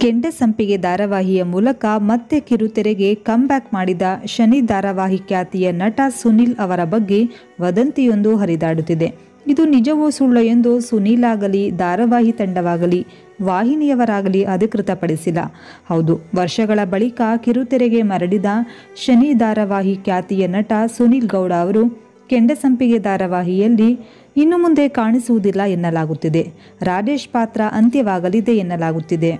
ಕೆಂಡೆ ಸಂಪಿಗೆ ಧಾರಾವಾಹಿಯ ಮೂಲಕ ಮತ್ತೆ ಕಿರುತೆರೆಗೆ ಕಮ್ಬ್ಯಾಕ್ ಮಾಡಿದ ಶನಿ ಧಾರಾವಾಹಿ ಖ್ಯಾತಿಯ ನಟ ಸುನಿಲ್ ಅವರ ಬಗ್ಗೆ ವದಂತಿಯೊಂದು ಹರಿದಾಡುತ್ತಿದೆ ಇದು ನಿಜವೋ ಸುಳ್ಳು ಎಂದು ಸುನೀಲ್ ಆಗಲಿ ಧಾರಾವಾಹಿ ತಂಡವಾಗಲಿ ವಾಹಿನಿಯವರಾಗಲಿ ಅಧಿಕೃತಪಡಿಸಿಲ್ಲ ಹೌದು ವರ್ಷಗಳ ಬಳಿಕ ಕಿರುತೆರೆಗೆ ಮರಳಿದ ಶನಿ ಧಾರಾವಾಹಿ ಖ್ಯಾತಿಯ ನಟ ಸುನಿಲ್ ಗೌಡ ಅವರು ಕೆಂಡಸಂಪಿಗೆ ಧಾರಾವಾಹಿಯಲ್ಲಿ ಇನ್ನು ಮುಂದೆ ಕಾಣಿಸುವುದಿಲ್ಲ ಎನ್ನಲಾಗುತ್ತಿದೆ ರಾಜೇಶ್ ಪಾತ್ರ ಅಂತ್ಯವಾಗಲಿದೆ ಎನ್ನಲಾಗುತ್ತಿದೆ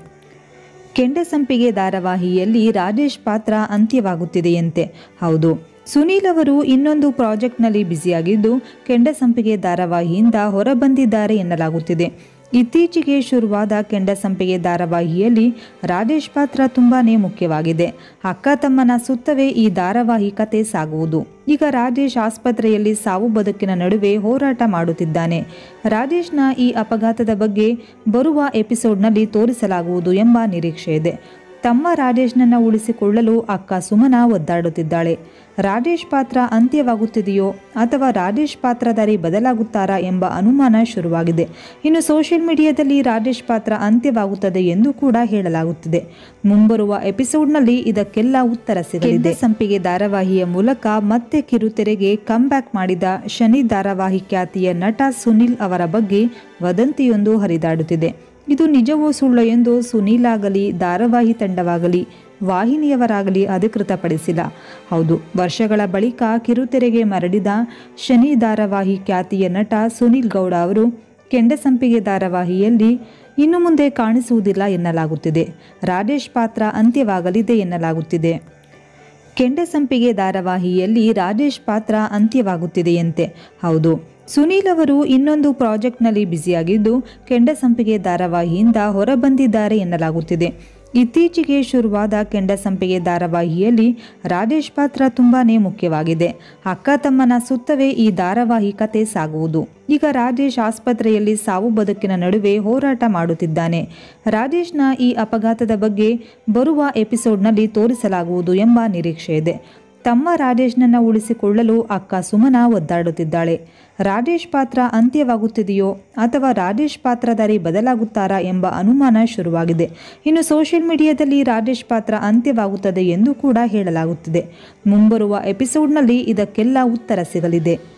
ಕೆಂಡಸಂಪಿಗೆ ಧಾರಾವಾಹಿಯಲ್ಲಿ ರಾಜೇಶ್ ಪಾತ್ರ ಅಂತ್ಯವಾಗುತ್ತಿದೆಯಂತೆ ಹೌದು ಸುನೀಲ್ ಅವರು ಇನ್ನೊಂದು ಪ್ರಾಜೆಕ್ಟ್ನಲ್ಲಿ ಬ್ಯುಸಿಯಾಗಿದ್ದು ಕೆಂಡಸಂಪಿಗೆ ಧಾರಾವಾಹಿಯಿಂದ ಹೊರಬಂದಿದ್ದಾರೆ ಎನ್ನಲಾಗುತ್ತಿದೆ ಇತ್ತೀಚೆಗೆ ಶುರುವಾದ ಕೆಂಡಸಂಪಿಗೆ ಧಾರಾವಾಹಿಯಲ್ಲಿ ರಾಜೇಶ್ ಪಾತ್ರ ತುಂಬಾನೇ ಮುಖ್ಯವಾಗಿದೆ ಅಕ್ಕ ತಮ್ಮನ ಸುತ್ತವೇ ಈ ಧಾರಾವಾಹಿ ಕತೆ ಸಾಗುವುದು ಈಗ ರಾಜೇಶ್ ಆಸ್ಪತ್ರೆಯಲ್ಲಿ ಸಾವು ಬದುಕಿನ ನಡುವೆ ಹೋರಾಟ ಮಾಡುತ್ತಿದ್ದಾನೆ ರಾಜೇಶ್ನ ಈ ಅಪಘಾತದ ಬಗ್ಗೆ ಬರುವ ಎಪಿಸೋಡ್ನಲ್ಲಿ ತೋರಿಸಲಾಗುವುದು ಎಂಬ ನಿರೀಕ್ಷೆ ಇದೆ ತಮ್ಮ ರಾಜೇಶ್ನನ್ನ ಉಳಿಸಿಕೊಳ್ಳಲು ಅಕ್ಕ ಸುಮನ ಒದ್ದಾಡುತ್ತಿದ್ದಾಳೆ ರಾಜೇಶ್ ಪಾತ್ರ ಅಂತ್ಯವಾಗುತ್ತಿದೆಯೋ ಅಥವಾ ರಾಜೇಶ್ ಪಾತ್ರಧಾರಿ ಬದಲಾಗುತ್ತಾರಾ ಎಂಬ ಅನುಮಾನ ಶುರುವಾಗಿದೆ ಇನ್ನು ಸೋಷಿಯಲ್ ಮೀಡಿಯಾದಲ್ಲಿ ರಾಜೇಶ್ ಪಾತ್ರ ಅಂತ್ಯವಾಗುತ್ತದೆ ಎಂದು ಕೂಡ ಹೇಳಲಾಗುತ್ತಿದೆ ಮುಂಬರುವ ಎಪಿಸೋಡ್ನಲ್ಲಿ ಇದಕ್ಕೆಲ್ಲ ಉತ್ತರ ಸಿಗಲಿದೆ ಸಂಪಿಗೆ ಧಾರಾವಾಹಿಯ ಮೂಲಕ ಮತ್ತೆ ಕಿರುತೆರೆಗೆ ಕಮ್ಬ್ಯಾಕ್ ಮಾಡಿದ ಶನಿ ಧಾರಾವಾಹಿ ಖ್ಯಾತಿಯ ನಟ ಸುನಿಲ್ ಅವರ ಬಗ್ಗೆ ವದಂತಿಯೊಂದು ಹರಿದಾಡುತ್ತಿದೆ ಇದು ನಿಜವೋ ಸುಳ್ಳು ಎಂದು ಸುನೀಲ್ ಆಗಲಿ ಧಾರಾವಾಹಿ ತಂಡವಾಗಲಿ ವಾಹಿನಿಯವರಾಗಲಿ ಅಧಿಕೃತಪಡಿಸಿಲ್ಲ ಹೌದು ವರ್ಷಗಳ ಬಳಿಕ ಕಿರುತೆರೆಗೆ ಮರಳಿದ ಶನಿ ಧಾರಾವಾಹಿ ಖ್ಯಾತಿಯ ನಟ ಸುನೀಲ್ ಗೌಡ ಅವರು ಕೆಂಡಸಂಪಿಗೆ ಧಾರಾವಾಹಿಯಲ್ಲಿ ಇನ್ನು ಮುಂದೆ ಕಾಣಿಸುವುದಿಲ್ಲ ಎನ್ನಲಾಗುತ್ತಿದೆ ರಾಜೇಶ್ ಪಾತ್ರ ಅಂತ್ಯವಾಗಲಿದೆ ಎನ್ನಲಾಗುತ್ತಿದೆ ಕೆಂಡಸಂಪಿಗೆ ಧಾರಾವಾಹಿಯಲ್ಲಿ ರಾಜೇಶ್ ಪಾತ್ರ ಅಂತ್ಯವಾಗುತ್ತಿದೆಯಂತೆ ಹೌದು ಸುನೀಲ್ ಅವರು ಇನ್ನೊಂದು ಪ್ರಾಜೆಕ್ಟ್ನಲ್ಲಿ ಬ್ಯುಸಿಯಾಗಿದ್ದು ಕೆಂಡಸಂಪಿಗೆ ಧಾರಾವಾಹಿಯಿಂದ ಹೊರಬಂದಿದ್ದಾರೆ ಎನ್ನಲಾಗುತ್ತಿದೆ ಇತ್ತೀಚೆಗೆ ಶುರುವಾದ ಕೆಂಡಸಂಪಿಗೆ ಧಾರಾವಾಹಿಯಲ್ಲಿ ರಾಜೇಶ್ ಪಾತ್ರ ತುಂಬಾನೇ ಮುಖ್ಯವಾಗಿದೆ ಅಕ್ಕ ತಮ್ಮನ ಸುತ್ತವೇ ಈ ಧಾರಾವಾಹಿ ಕತೆ ಸಾಗುವುದು ಈಗ ರಾಜೇಶ್ ಆಸ್ಪತ್ರೆಯಲ್ಲಿ ಸಾವು ಬದುಕಿನ ನಡುವೆ ಹೋರಾಟ ಮಾಡುತ್ತಿದ್ದಾನೆ ರಾಜೇಶ್ನ ಈ ಅಪಘಾತದ ಬಗ್ಗೆ ಬರುವ ಎಪಿಸೋಡ್ನಲ್ಲಿ ತೋರಿಸಲಾಗುವುದು ಎಂಬ ನಿರೀಕ್ಷೆ ಇದೆ ತಮ್ಮ ರಾಜೇಶ್ನನ್ನ ಉಳಿಸಿಕೊಳ್ಳಲು ಅಕ್ಕ ಸುಮನ ಒದ್ದಾಡುತ್ತಿದ್ದಾಳೆ ರಾಜೇಶ್ ಪಾತ್ರ ಅಂತ್ಯವಾಗುತ್ತಿದೆಯೋ ಅಥವಾ ರಾಜೇಶ್ ಪಾತ್ರಧಾರಿ ಬದಲಾಗುತ್ತಾರಾ ಎಂಬ ಅನುಮಾನ ಶುರುವಾಗಿದೆ ಇನ್ನು ಸೋಷಿಯಲ್ ಮೀಡಿಯಾದಲ್ಲಿ ರಾಜೇಶ್ ಪಾತ್ರ ಅಂತ್ಯವಾಗುತ್ತದೆ ಎಂದು ಕೂಡ ಹೇಳಲಾಗುತ್ತಿದೆ ಮುಂಬರುವ ಎಪಿಸೋಡ್ನಲ್ಲಿ ಇದಕ್ಕೆಲ್ಲ ಉತ್ತರ ಸಿಗಲಿದೆ